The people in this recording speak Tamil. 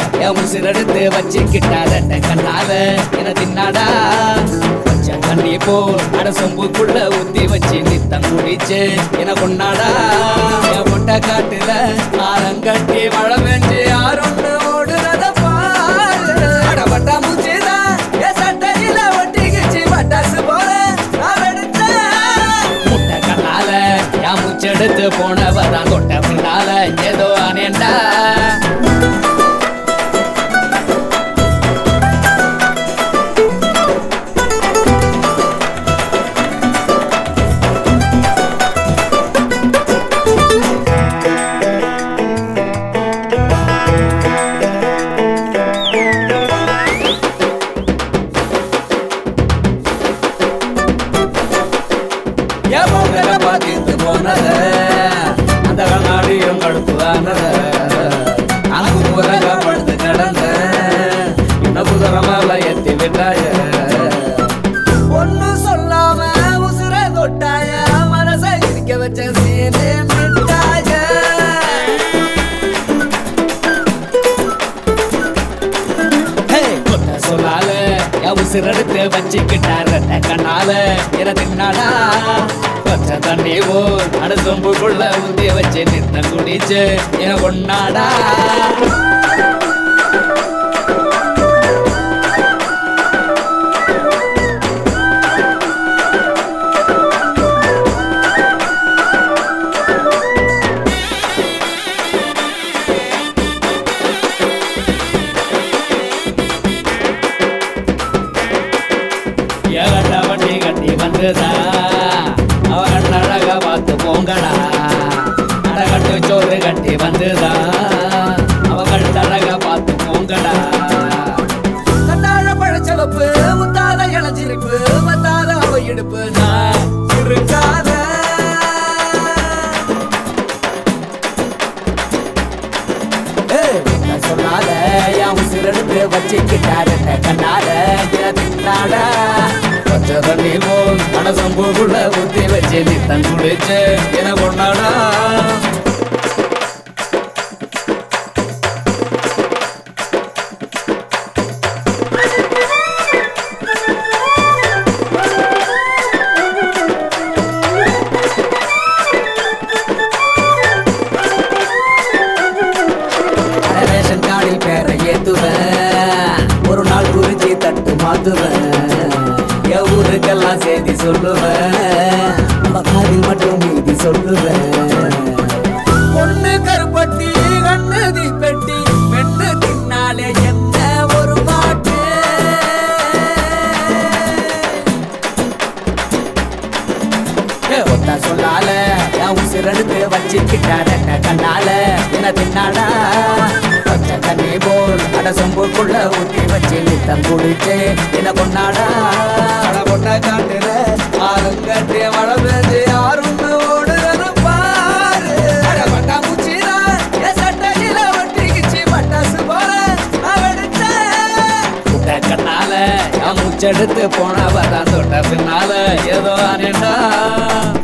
என் உசிரெடுத்து வச்சுக்கிட்டாத கண்ணால என தின்னாடா கொஞ்சம் தண்ணி போல் அட சொம்புக்குள்ள ஊத்தி வச்சு நித்தம் குடிச்சு என கொண்டாடா என் முட்டை காட்டுல ஆரங்கட்டி மழை பெஞ்சு யாருன்னு ஓடுறத பாரு அட பட்டா மூச்சுதான் என் சட்டையில ஒட்டிக்கிச்சு பட்டாசு போல நான் வெடிச்சேன் முட்டை கண்ணால என் மூச்செடுத்து போனவதான் தொட்ட பின்னால ஏதோ அனேண்டா என் மூக்கல பாத்திட்டு போனத அந்த கண்ணாடியும் கடுப்புதானத அனகு முறங்க படுத்து கிடந்த இந்த புதரமால எத்தி விட்டாய ஒன்னும் சொல்லாம உசுர தொட்டாய மனச இருக்க வச்ச சீனே மிட்டாய கொத்த சொல்லால என் உசிரெடுத்து வச்சுக்கிட்டார கண்ணால என தின்னாடா கொஞ்ச தண்ணி போல் அடுத்தொம்புக்குள்ள ஊத்தி வச்சு நித்தம் குடிச்சு என கொண்டாடா ஏகட்ட வண்டி கட்டி வந்துதா அவ கண்ணழக பார்த்து போங்கடா அடகட்டு சோறு கட்டி வந்துதா அவ கண்ணழக பார்த்து போங்கடா கண்ணாழ பழச்சவப்பு முத்தாத இளஞ்சிரிப்பு வந்தாத அவ இடுப்பு நான் இருக்காத நான் சொன்னால என் உசிரெடுத்து வச்சுக்கிட்டாரு கண்ணால தின்னாட கொஞ்சம் தண்ணி போல் மனசம்பூக்குள்ள ஊத்தி வச்சு நித்தம் குடிச்சு என கொண்டாடா அட ரேஷன் கார்டில் பேரை ஏத்துவேன் ஒரு நாள் குறிச்சி தட்டு மாத்துவேன் என் ஊருக்கெல்லாம் செய்தி சொல்லுவேன் நம்ம காதில் மட்டும் மீதி சொல்லுவேன் பொண்ணு கருப்பட்டி கண்ணு தீப்பெட்டி பெண்ணு தின்னாலே என்ன ஒரு பாட்டு ஏ, ஒத்தா சொல்லால என் உசிரெடுத்து வச்சுக்கிட்டார கண்ணால என்ன தின்னாடா பச்சை தண்ணி போல் அட சொம்புக்குள்ள ஊத்தி வச்சு நித்தம் குடிச்சு என்ன கொண்டாடா அட கொண்ட காட்டுல ஆறுங்கட்டிய மழை பெஞ்சு யாருன்னு ஓடுறது பாரு அட பட்டா மூச்சிரா என் சட்டையில ஒட்டிக்கிச்சு பட்டாசு போல நான் வெடிச்சேன் முட்டை கண்ணால என் மூச்செடுத்து போனவ தான் தொட்ட பின்னால ஏதோ அனேண்டா